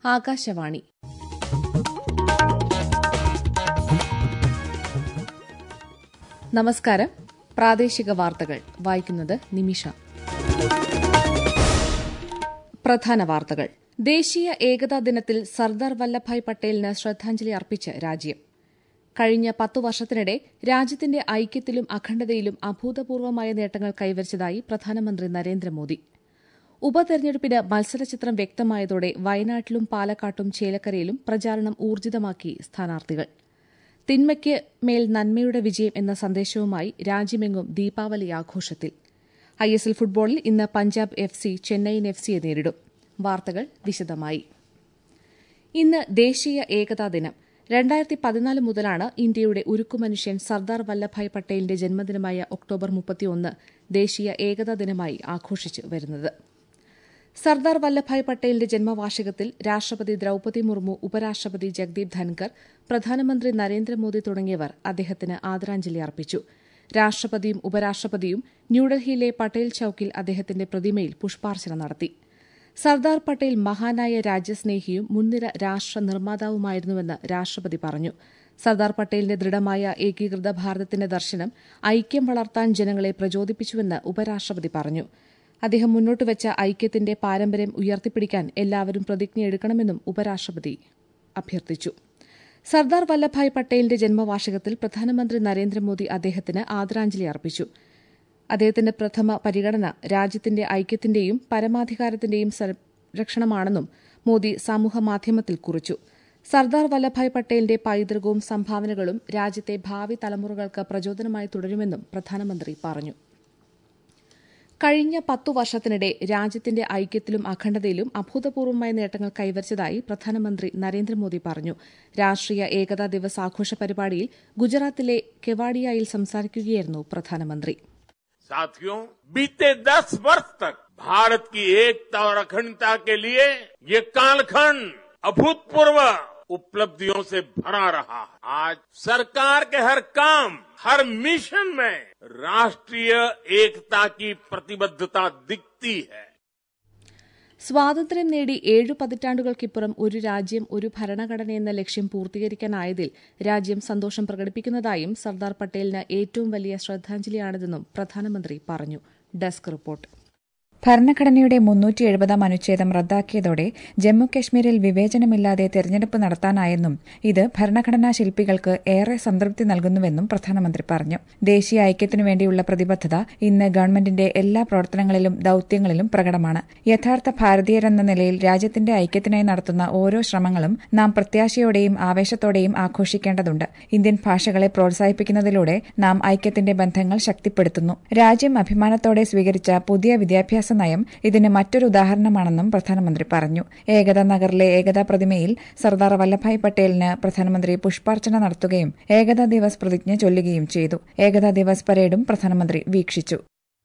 ആകാശവാണി നമസ്കാരം പ്രാദേശിക വാർത്തകൾ വായിക്കുന്നത് നിമിഷ പ്രധാന വാർത്തകൾ ദേശീയ ഏകതാ ദിനത്തിൽ സർദാർ വല്ലഭായ് പട്ടേലിന് ശ്രദ്ധാഞ്ജലി അർപ്പിച്ച് രാജ്യം കഴിഞ്ഞ പത്തു വർഷത്തിനിടെ രാജ്യത്തിന്റെ ഐക്യത്തിലും അഖണ്ഡതയിലും അഭൂതപൂർവമായ നേട്ടങ്ങൾ കൈവരിച്ചതായി പ്രധാനമന്ത്രി നരേന്ദ്രമോദി ഉപതെരഞ്ഞെടുപ്പിന് മത്സരചിത്രം വ്യക്തമായതോടെ വയനാട്ടിലും പാലക്കാട്ടും ചേലക്കരയിലും പ്രചാരണം ഊർജിതമാക്കി സ്ഥാനാർത്ഥികൾ തിന്മയ്ക്ക് മേൽ നന്മയുടെ വിജയം എന്ന സന്ദേശവുമായി രാജ്യമെങ്ങും ദീപാവലി ആഘോഷത്തിൽ ഐ എസ് എൽ ഫുട്ബോളിൽ ഇന്ന് Punjab F C Chennaiyin F സിയെ നേരിടും വാർത്തകൾ വിശദമായി ഇന്ന് ദേശീയ ഏകതാ ദിനം രണ്ടായിരത്തി പതിനാല് മുതലാണ് ഇന്ത്യയുടെ ഉരുക്കുമനുഷ്യൻ സർദാർ വല്ലഭായ് പട്ടേലിന്റെ ജന്മദിനമായ ഒക്ടോബർ മുപ്പത്തിയൊന്ന് ദേശീയ ഏകതാ ദിനമായി ആഘോഷിച്ചു വരുന്നത് സർദാർ വല്ലഭായ് പട്ടേലിന്റെ ജന്മവാർഷികത്തിൽ രാഷ്ട്രപതി ദ്രൌപതി മുർമു ഉപരാഷ്ട്രപതി ജഗ്ദീപ് ധൻകർ പ്രധാനമന്ത്രി നരേന്ദ്രമോദി തുടങ്ങിയവർ അദ്ദേഹത്തിന് ആദരാഞ്ജലി അർപ്പിച്ചു രാഷ്ട്രപതിയും ഉപരാഷ്ട്രപതിയും ന്യൂഡൽഹിയിലെ പട്ടേൽ ചൌക്കിൽ അദ്ദേഹത്തിന്റെ പ്രതിമയിൽ പുഷ്പാർച്ചന നടത്തി സർദാർ പട്ടേൽ മഹാനായ രാജ്യസ്നേഹിയും മുൻനിര രാഷ്ട്ര നിർമ്മാതാവുമായിരുന്നുവെന്ന് രാഷ്ട്രപതി പറഞ്ഞു സർദാർ പട്ടേലിന്റെ ദൃഢമായ ഏകീകൃത ഭാരതത്തിന്റെ ദർശനം ഐക്യം വളർത്താൻ ജനങ്ങളെ പ്രചോദിപ്പിച്ചുവെന്ന് ഉപരാഷ്ട്രപതി പറഞ്ഞു അദ്ദേഹം മുന്നോട്ടുവച്ച ഐക്യത്തിന്റെ പാരമ്പര്യം ഉയർത്തിപ്പിടിക്കാൻ എല്ലാവരും പ്രതിജ്ഞയെടുക്കണമെന്നും ഉപരാഷ്ട്രപതി അഭ്യർത്ഥിച്ചു സർദാർ വല്ലഭായ് പട്ടേലിന്റെ ജന്മവാർഷികത്തിൽ പ്രധാനമന്ത്രി നരേന്ദ്രമോദി അദ്ദേഹത്തിന് ആദരാഞ്ജലി അർപ്പിച്ചു അദ്ദേഹത്തിന്റെ പ്രഥമ പരിഗണന രാജ്യത്തിന്റെ ഐക്യത്തിന്റെയും പരമാധികാരത്തിന്റെയും സംരക്ഷണമാണെന്നും മോദി സമൂഹമാധ്യമത്തിൽ കുറിച്ചു സർദാർ വല്ലഭായ് പട്ടേലിന്റെ പൈതൃകവും സംഭാവനകളും രാജ്യത്തെ ഭാവി തലമുറകൾക്ക് പ്രചോദനമായി തുടരുമെന്നും പ്രധാനമന്ത്രി പറഞ്ഞു കഴിഞ്ഞ പത്തു വർഷത്തിനിടെ രാജ്യത്തിന്റെ ഐക്യത്തിലും അഖണ്ഡതയിലും അഭൂതപൂർവമായ നേട്ടങ്ങൾ കൈവരിച്ചതായി പ്രധാനമന്ത്രി നരേന്ദ്രമോദി പറഞ്ഞു രാഷ്ട്രീയ ഏകതാ ദിവസ് ആഘോഷ പരിപാടിയിൽ ഗുജറാത്തിലെ കെവാഡിയയിൽ സംസാരിക്കുകയായിരുന്നു പ്രധാനമന്ത്രി साथियों बीते दस वर्ष तक भारत की एकता और अखंडता के लिए ये कालखंड अभूतपूर्व उपलब्धियों से भरा रहा आज सरकार के हर काम हर मिशन में राष्ट्रीय एकता की प्रतिबद्धता दिखती है സ്വാതന്ത്ര്യം നേടി ഏഴു പതിറ്റാണ്ടുകൾക്കിപ്പുറം ഒരു രാജ്യം ഒരു ഭരണഘടന എന്ന ലക്ഷ്യം പൂർത്തീകരിക്കാനായതിൽ രാജ്യം സന്തോഷം പ്രകടിപ്പിക്കുന്നതായും സർദാർ പട്ടേലിന് ഏറ്റവും വലിയ ശ്രദ്ധാഞ്ജലിയാണിതെന്നും പ്രധാനമന്ത്രി പറഞ്ഞു ഡെസ്ക് റിപ്പോർട്ട് ഭരണഘടനയുടെ മുന്നൂറ്റി എഴുപതാം അനുച്ഛേദം റദ്ദാക്കിയതോടെ ജമ്മുകശ്മീരിൽ വിവേചനമില്ലാതെ തെരഞ്ഞെടുപ്പ് നടത്താനായെന്നും ഇത് ഭരണഘടനാ ശില്പികൾക്ക് ഏറെ സംതൃപ്തി നൽകുന്നുവെന്നും പ്രധാനമന്ത്രി പറഞ്ഞു ദേശീയ ഐക്യത്തിനു വേണ്ടിയുള്ള പ്രതിബദ്ധത ഇന്ന് ഗവൺമെന്റിന്റെ എല്ലാ പ്രവർത്തനങ്ങളിലും ദൌത്യങ്ങളിലും പ്രകടമാണ് യഥാർത്ഥ ഭാരതീയരെന്ന നിലയിൽ രാജ്യത്തിന്റെ ഐക്യത്തിനായി നടത്തുന്ന ഓരോ ശ്രമങ്ങളും നാം പ്രത്യാശയോടെയും ആവേശത്തോടെയും ആഘോഷിക്കേണ്ടതുണ്ട് ഇന്ത്യൻ ഭാഷകളെ പ്രോത്സാഹിപ്പിക്കുന്നതിലൂടെ നാം ഐക്യത്തിന്റെ ബന്ധങ്ങൾ ശക്തിപ്പെടുത്തുന്നു രാജ്യം അഭിമാനത്തോടെ സ്വീകരിച്ച പുതിയ വിദ്യാഭ്യാസ നയം ഇതിന് മറ്റൊരു ഉദാഹരണമാണെന്നും പ്രധാനമന്ത്രി പറഞ്ഞു ഏകതാ നഗറിലെ ഏകതാ പ്രതിമയിൽ സർദാർ വല്ലഭായ് പട്ടേലിന് പ്രധാനമന്ത്രി പുഷ്പാർച്ചന നടത്തുകയും ഏകതാ ദിവസ് പ്രതിജ്ഞ ചൊല്ലുകയും ചെയ്തു ഏകതാ ദിവസ് പരേഡും പ്രധാനമന്ത്രി വീക്ഷിച്ചു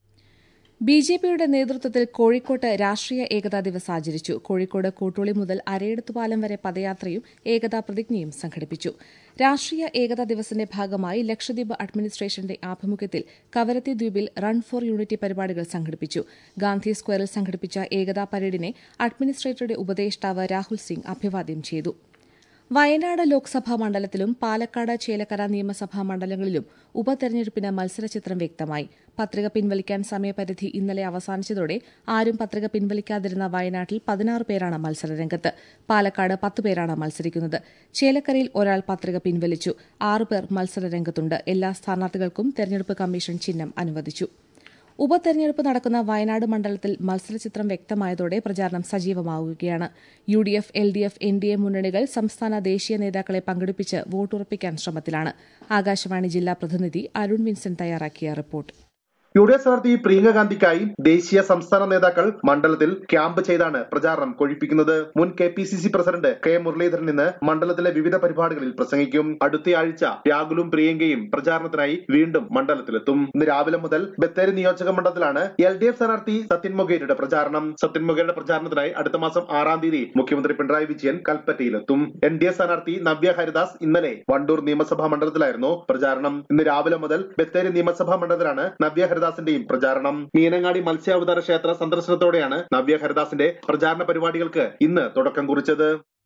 ബി ജെ പിയുടെ നേതൃത്വത്തിൽ കോഴിക്കോട്ട് രാഷ്ട്രീയ ഏകതാ ദിവസ് ആചരിച്ചു കോഴിക്കോട് കൂട്ടുളി മുതൽ അരയെടുത്തുപാലം വരെ പദയാത്രയും ഏകതാ പ്രതിജ്ഞയും സംഘടിപ്പിച്ചു രാഷ്ട്രീയ ഏകതാ ദിവസിന്റെ ഭാഗമായി ലക്ഷദ്വീപ് അഡ്മിനിസ്ട്രേഷന്റെ ആഭിമുഖ്യത്തിൽ കവരത്തി ദ്വീപിൽ റൺ ഫോർ യൂണിറ്റി പരിപാടികൾ സംഘടിപ്പിച്ചു ഗാന്ധി സ്ക്വയറിൽ സംഘടിപ്പിച്ച ഏകതാ പരേഡിനെ അഡ്മിനിസ്ട്രേറ്ററുടെ ഉപദേഷ്ടാവ് രാഹുൽ സിംഗ് അഭിവാദ്യം ചെയ്തു വയനാട് ലോക്സഭാ മണ്ഡലത്തിലും പാലക്കാട് ചേലക്കര നിയമസഭാ മണ്ഡലങ്ങളിലും ഉപതെരഞ്ഞെടുപ്പിന് മത്സരചിത്രം വ്യക്തമായി പത്രിക പിൻവലിക്കാൻ സമയപരിധി ഇന്നലെ അവസാനിച്ചതോടെ ആരും പത്രിക പിൻവലിക്കാതിരുന്ന വയനാട്ടിൽ പതിനാറ് പേരാണ് മത്സരരംഗത്ത് പാലക്കാട് പത്ത് പേരാണ് മത്സരിക്കുന്നത് ചേലക്കരയിൽ ഒരാൾ പത്രിക പിൻവലിച്ചു ആറുപേർ മത്സരരംഗത്തുണ്ട് എല്ലാ സ്ഥാനാർത്ഥികൾക്കും തെരഞ്ഞെടുപ്പ് കമ്മീഷൻ ചിഹ്നം അനുവദിച്ചു ഉപതെരഞ്ഞെടുപ്പ് നടക്കുന്ന വയനാട് മണ്ഡലത്തിൽ മത്സരചിത്രം വ്യക്തമായതോടെ പ്രചാരണം സജീവമാവുകയാണ് U D F L D F N D A മുന്നണികൾ സംസ്ഥാന ദേശീയ നേതാക്കളെ പങ്കെടുപ്പിച്ച് വോട്ടുറപ്പിക്കാൻ ശ്രമത്തിലാണ് ആകാശവാണി ജില്ലാ പ്രതിനിധി അരുൺ വിൻസെന്റ് തയ്യാറാക്കിയ റിപ്പോർട്ട് യു ഡി എഫ് സ്ഥാനാർത്ഥി പ്രിയങ്ക ഗാന്ധിക്കായി ദേശീയ സംസ്ഥാന നേതാക്കൾ മണ്ഡലത്തിൽ ക്യാമ്പ് ചെയ്താണ് പ്രചാരണം കൊഴിപ്പിക്കുന്നത് മുൻ K P C C president K Muraleedharan ഇന്ന് മണ്ഡലത്തിലെ വിവിധ പരിപാടികളിൽ പ്രസംഗിക്കും അടുത്തയാഴ്ച രാഹുലും പ്രിയങ്കയും പ്രചാരണത്തിനായി വീണ്ടും മണ്ഡലത്തിലെത്തും ഇന്ന് രാവിലെ മുതൽ ബത്തേരി നിയോജക മണ്ഡലത്തിലാണ് എൽ ഡി എഫ് സ്ഥാനാർത്ഥി സത്യൻ മൊഗേരിയുടെ പ്രചാരണം സത്യൻ മൊഗേരിയുടെ പ്രചാരണത്തിനായി അടുത്ത മാസം ആറാം തീയതി മുഖ്യമന്ത്രി പിണറായി വിജയൻ കൽപ്പറ്റയിലെത്തും എൻ ഡി എ സ്ഥാനാർത്ഥി നവ്യ ഹരിദാസ് ഇന്നലെ വണ്ടൂർ നിയമസഭാ മണ്ഡലത്തിലായിരുന്നു പ്രചാരണം ഇന്ന് രാവിലെ മുതൽ ബത്തേരി നിയമസഭാ മണ്ഡലത്തിലാണ് നവ്യ ഹരിദാസിന്റെയും പ്രചാരണം മീനങ്ങാടി മത്സ്യാവതാര ക്ഷേത്ര സന്ദർശനത്തോടെയാണ് നവ്യ ഹരിദാസിന്റെ പ്രചാരണ പരിപാടികൾക്ക് ഇന്ന് തുടക്കം കുറിച്ചത്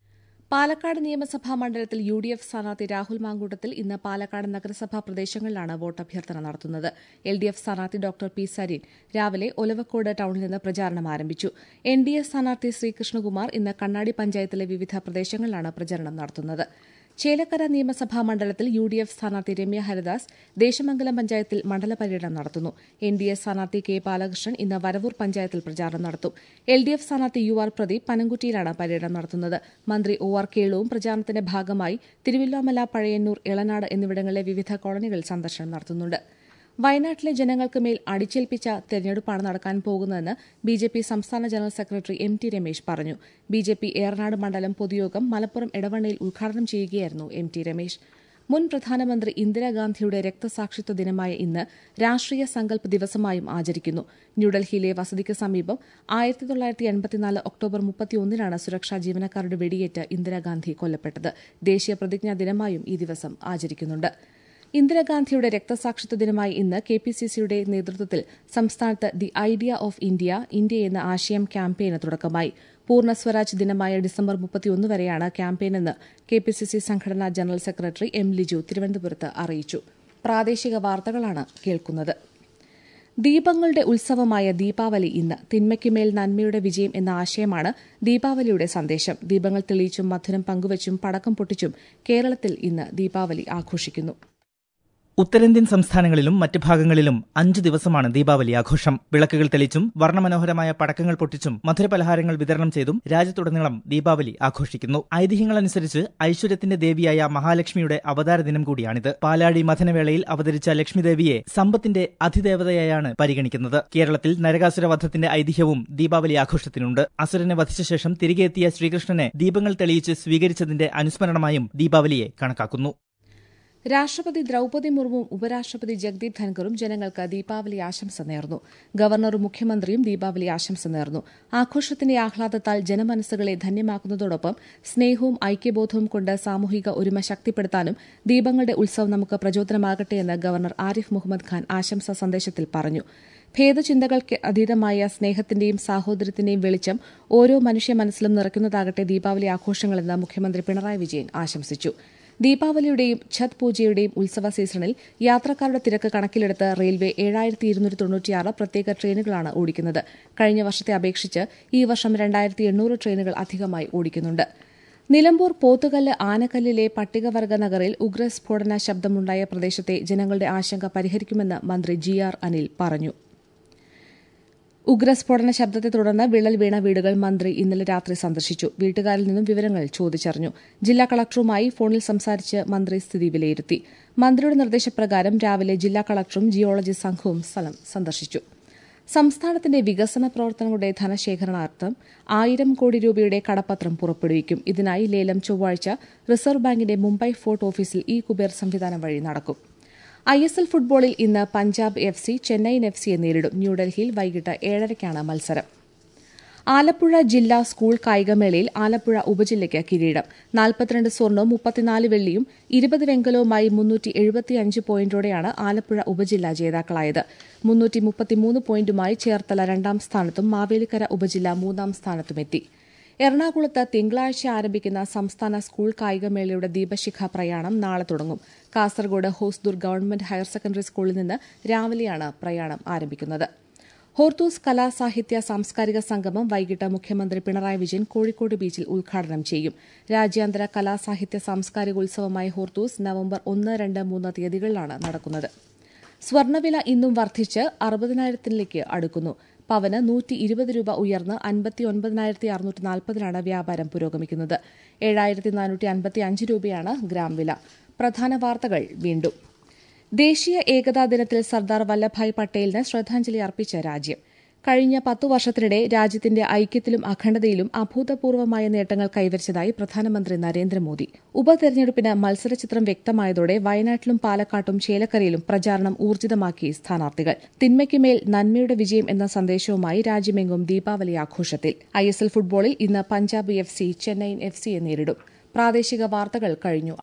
പാലക്കാട് നിയമസഭാ മണ്ഡലത്തിൽ യു ഡി എഫ് സ്ഥാനാർത്ഥി രാഹുൽ മാങ്കൂട്ടത്തിൽ ഇന്ന് പാലക്കാട് നഗരസഭാ പ്രദേശങ്ങളിലാണ് വോട്ടഭ്യർത്ഥന നടത്തുന്നത് എൽ ഡി എഫ് സ്ഥാനാർത്ഥി ഡോക്ടർ പി സരീൻ രാവിലെ ഒലവക്കോട് ടൌണിൽ നിന്ന് പ്രചാരണം ആരംഭിച്ചു എൻ ഡി എ സ്ഥാനാർത്ഥി ശ്രീകൃഷ്ണകുമാർ ഇന്ന് കണ്ണാടി പഞ്ചായത്തിലെ വിവിധ പ്രദേശങ്ങളിലാണ് പ്രചരണം നടത്തുന്നത് ചേലക്കര നിയമസഭാ മണ്ഡലത്തിൽ യു ഡി എഫ് സ്ഥാനാർത്ഥി രമ്യ ഹരിദാസ് ദേശമംഗലം പഞ്ചായത്തിൽ മണ്ഡല പര്യടനം നടത്തുന്നു എൻ ഡി എ സ്ഥാനാർത്ഥി കെ ബാലകൃഷ്ണൻ ഇന്ന് വരവൂർ പഞ്ചായത്തിൽ പ്രചാരണം നടത്തും എൽ ഡി എഫ് സ്ഥാനാർത്ഥി യു ആർ പ്രദീപ് പനങ്കുറ്റിയിലാണ് പര്യടനം നടത്തുന്നത് മന്ത്രി ഒ ആർ കേളുവും പ്രചാരണത്തിന്റെ ഭാഗമായി തിരുവില്ലോമല പഴയന്നൂർ ഇളനാട് എന്നിവിടങ്ങളിലെ വിവിധ കോളനികളിൽ സന്ദർശനം നടത്തുന്നുണ്ട് വയനാട്ടിലെ ജനങ്ങൾക്ക് മേൽ അടിച്ചേൽപ്പിച്ച തെരഞ്ഞെടുപ്പാണ് നടക്കാൻ പോകുന്നതെന്ന് ബി ജെ പി സംസ്ഥാന general secretary M T Ramesh പറഞ്ഞു ബി ജെ പി ഏറനാട് മണ്ഡലം പൊതുയോഗം മലപ്പുറം എടവണ്ണയിൽ ഉദ്ഘാടനം ചെയ്യുകയായിരുന്നു എം ടി രമേശ് മുൻ പ്രധാനമന്ത്രി ഇന്ദിരാഗാന്ധിയുടെ രക്തസാക്ഷിത്വ ദിനമായ ഇന്ന് രാഷ്ട്രീയ സങ്കല്പ് ദിവസമായും ആചരിക്കുന്നു ന്യൂഡൽഹിയിലെ വസതിക്ക് സമീപം ആയിരത്തി തൊള്ളായിരത്തി എൺപത്തിനാല് ഒക്ടോബർ മുപ്പത്തിയൊന്നിനാണ് സുരക്ഷാ ജീവനക്കാരുടെ വെടിയേറ്റ് ഇന്ദിരാഗാന്ധി കൊല്ലപ്പെട്ടത് ദേശീയ പ്രതിജ്ഞാ ദിനമായും ഈ ദിവസം ആചരിക്കുന്നുണ്ട് ഇന്ദിരാഗാന്ധിയുടെ രക്തസാക്ഷിത്വ ദിനമായി ഇന്ന് കെ പി സി സിയുടെ നേതൃത്വത്തിൽ സംസ്ഥാനത്ത് the idea of India India എന്ന ആശയം ക്യാമ്പയിന് തുടക്കമായി പൂർണ്ണ സ്വരാജ് ദിനമായ ഡിസംബർ മുപ്പത്തിയൊന്ന് വരെയാണ് ക്യാമ്പയിനെന്ന് കെ പി സി സി സംഘടനാ ജനറൽ സെക്രട്ടറി എം ലിജു തിരുവനന്തപുരത്ത് അറിയിച്ചു പ്രാദേശിക വാർത്തകളാണ് കേൾക്കുന്നത് ദീപങ്ങളുടെ ഉത്സവമായ ദീപാവലി ഇന്ന് തിന്മയ്ക്കുമേൽ നന്മയുടെ വിജയം എന്ന ആശയമാണ് ദീപാവലിയുടെ സന്ദേശം ദീപങ്ങൾ തെളിയിച്ചും മധുരം പങ്കുവച്ചും പടക്കം പൊട്ടിച്ചും കേരളത്തിൽ ഇന്ന് ദീപാവലി ആഘോഷിക്കുന്നു ഉത്തരേന്ത്യൻ സംസ്ഥാനങ്ങളിലും മറ്റ് ഭാഗങ്ങളിലും അഞ്ചു ദിവസമാണ് ദീപാവലി ആഘോഷം വിളക്കുകൾ തെളിച്ചും വർണ്ണമനോഹരമായ പടക്കങ്ങൾ പൊട്ടിച്ചും മധുരപലഹാരങ്ങൾ വിതരണം ചെയ്തും രാജ്യത്തുടനീളം ദീപാവലി ആഘോഷിക്കുന്നു ഐതിഹ്യങ്ങളനുസരിച്ച് ഐശ്വര്യത്തിന്റെ ദേവിയായ മഹാലക്ഷ്മിയുടെ അവതാര ദിനം കൂടിയാണിത് പാലാടി മഥനവേളയിൽ അവതരിച്ച ലക്ഷ്മിദേവിയെ സമ്പത്തിന്റെ അതിദേവതയായാണ് പരിഗണിക്കുന്നത് കേരളത്തിൽ നരകാസുര വധത്തിന്റെ ഐതിഹ്യവും ദീപാവലി ആഘോഷത്തിനുണ്ട് അസുരനെ വധിച്ച ശേഷം തിരികെ എത്തിയ ശ്രീകൃഷ്ണനെ ദീപങ്ങൾ തെളിയിച്ച് സ്വീകരിച്ചതിന്റെ അനുസ്മരണമായും ദീപാവലിയെ കണക്കാക്കുന്നു രാഷ്ട്രപതി ദ്രൌപദി മുർമുവും ഉപരാഷ്ട്രപതി ജഗ്ദീപ് ധൻഖറും ജനങ്ങൾക്ക് ദീപാവലി ആശംസ നേർന്നു ഗവർണറും മുഖ്യമന്ത്രിയും ദീപാവലി ആശംസ നേർന്നു ആഘോഷത്തിന്റെ ആഹ്ലാദത്താൽ ജനമനസ്സുകളെ ധന്യമാക്കുന്നതോടൊപ്പം സ്നേഹവും ഐക്യബോധവും കൊണ്ട് സാമൂഹിക ഒരുമ ശക്തിപ്പെടുത്താനും ദീപങ്ങളുടെ ഉത്സവം നമുക്ക് പ്രചോദനമാകട്ടെയെന്ന് ഗവർണർ ആരിഫ് മുഹമ്മദ് ഖാൻ ആശംസാ സന്ദേശത്തിൽ പറഞ്ഞു ഭേദചിന്തകൾക്ക് അതീതമായ സ്നേഹത്തിന്റെയും സാഹോദര്യത്തിന്റെയും വെളിച്ചം ഓരോ മനുഷ്യ മനസ്സിലും നിറയ്ക്കുന്നതാകട്ടെ ദീപാവലി ആഘോഷങ്ങളെന്ന് മുഖ്യമന്ത്രി പിണറായി വിജയൻ ആശംസിച്ചു ദീപാവലിയുടെയും ഛത് പൂജയുടെയും ഉത്സവ സീസണിൽ യാത്രക്കാരുടെ തിരക്ക് കണക്കിലെടുത്ത് റെയിൽവേ ഏഴായിരത്തി ഇരുന്നൂറ്റി തൊണ്ണൂറ്റിയാറ് പ്രത്യേക ട്രെയിനുകളാണ് ഓടിക്കുന്നത് കഴിഞ്ഞ വർഷത്തെ അപേക്ഷിച്ച് ഈ വർഷം രണ്ടായിരത്തി എണ്ണൂറ് ട്രെയിനുകൾ അധികമായി ഓടിക്കുന്നുണ്ട് നിലമ്പൂർ പോത്തുകല്ല് ആനക്കല്ലിലെ പട്ടികവർഗ നഗറിൽ ഉഗ്രസ്ഫോടന ശബ്ദമുണ്ടായ പ്രദേശത്തെ ജനങ്ങളുടെ ആശങ്ക പരിഹരിക്കുമെന്ന് മന്ത്രി ജി ആർ അനിൽ പറഞ്ഞു ഉഗ്രസ്ഫോടന ശബ്ദത്തെ തുടർന്ന് വിള്ളൽ വീണ വീടുകൾ മന്ത്രി ഇന്നലെ രാത്രി സന്ദർശിച്ചു വീട്ടുകാരിൽ നിന്നും വിവരങ്ങൾ ചോദിച്ചറിഞ്ഞു ജില്ലാ കളക്ടറുമായി ഫോണിൽ സംസാരിച്ച് മന്ത്രി സ്ഥിതി വിലയിരുത്തി മന്ത്രിയുടെ നിർദ്ദേശപ്രകാരം രാവിലെ ജില്ലാ കളക്ടറും ജിയോളജി സംഘവും സ്ഥലം സന്ദർശിച്ചു സംസ്ഥാനത്തിന്റെ വികസന പ്രവർത്തനങ്ങളുടെ ധനശേഖരണാർത്ഥം ആയിരം കോടി രൂപയുടെ കടപ്പത്രം പുറപ്പെടുവിക്കും ഇതിനായി ലേലം ചൊവ്വാഴ്ച റിസർവ് ബാങ്കിന്റെ മുംബൈ ഫോർട്ട് ഓഫീസിൽ ഇ കുബേർ സംവിധാനം വഴി നടക്കും ഐ എസ് എൽ ഫുട്ബോളിൽ ഇന്ന് Punjab F C Chennaiyin F സിയെ നേരിടും ന്യൂഡൽഹിയിൽ വൈകിട്ട് ഏഴരയ്ക്കാണ് മത്സരം ആലപ്പുഴ ജില്ലാ സ്കൂൾ കായികമേളയിൽ ആലപ്പുഴ ഉപജില്ലയ്ക്ക് കിരീടം നാൽപ്പത്തിരണ്ട് സ്വർണവും മുപ്പത്തിനാല് വെള്ളിയും ഇരുപത് വെങ്കലവുമായി മുന്നൂറ്റി എഴുപത്തിയഞ്ച് പോയിന്റോടെയാണ് ആലപ്പുഴ ഉപജില്ല ജേതാക്കളായത് മുന്നൂറ്റി മുപ്പത്തിമൂന്ന് പോയിന്റുമായി ചേർത്തല രണ്ടാം സ്ഥാനത്തും മാവേലിക്കര ഉപജില്ല മൂന്നാം സ്ഥാനത്തുമെത്തി എറണാകുളത്ത് തിങ്കളാഴ്ച ആരംഭിക്കുന്ന സംസ്ഥാന സ്കൂൾ കായികമേളയുടെ ദീപശിഖ പ്രയാണം നാളെ തുടങ്ങും Kasaragod Hosdurg government higher secondary സ്കൂളിൽ നിന്ന് രാവിലെയാണ് പ്രയാണം ആരംഭിക്കുന്നത് ഹോർത്തൂസ് കലാ സാഹിത്യ സാംസ്കാരിക സംഗമം വൈകിട്ട് മുഖ്യമന്ത്രി പിണറായി വിജയൻ കോഴിക്കോട് ബീച്ചിൽ ഉദ്ഘാടനം ചെയ്യും രാജ്യാന്തര കലാ സാഹിത്യ സാംസ്കാരിക ഉത്സവമായ ഹോർത്തൂസ് നവംബർ ഒന്ന് രണ്ട് മൂന്ന് തീയതികളിലാണ് നടക്കുന്നത് സ്വർണ്ണവില ഇന്നും വർദ്ധിച്ച് അറുപതിനായിരത്തിലേക്ക് അടുക്കുന്നു പവന് നൂറ്റി ഇരുപത് രൂപ ഉയർന്ന് അൻപത്തി ഒൻപതിനായിരത്തി അറുന്നൂറ്റി നാൽപ്പതിനാണ് വ്യാപാരം പുരോഗമിക്കുന്നത് ഏഴായിരത്തി നാനൂറ്റി അൻപത്തി അഞ്ച് രൂപയാണ് ഗ്രാം വില പ്രധാന വാർത്തകൾ വീണ്ടും ദേശീയ ഏകതാ ദിനത്തിൽ സർദാർ വല്ലഭായ് പട്ടേലിന് ശ്രദ്ധാഞ്ജലി അർപ്പിച്ച രാജ്യം കഴിഞ്ഞ പത്തു വർഷത്തിനിടെ രാജ്യത്തിന്റെ ഐക്യത്തിലും അഖണ്ഡതയിലും അഭൂതപൂർവമായ നേട്ടങ്ങൾ കൈവരിച്ചതായി പ്രധാനമന്ത്രി നരേന്ദ്രമോദി ഉപതെരഞ്ഞെടുപ്പിന് മത്സരചിത്രം വ്യക്തമായതോടെ വയനാട്ടിലും പാലക്കാട്ടും ചേലക്കരയിലും പ്രചാരണം ഊർജിതമാക്കി സ്ഥാനാർത്ഥികൾ തിന്മയ്ക്കുമേൽ നന്മയുടെ വിജയം എന്ന സന്ദേശവുമായി രാജ്യമെങ്ങും ദീപാവലി ആഘോഷത്തിൽ ഐഎസ്എൽ ഫുട്ബോളിൽ ഇന്ന് Punjab F C Chennaiyin F സിയെ നേരിടും പ്രാദേശിക വാർത്തകൾ കഴിഞ്ഞു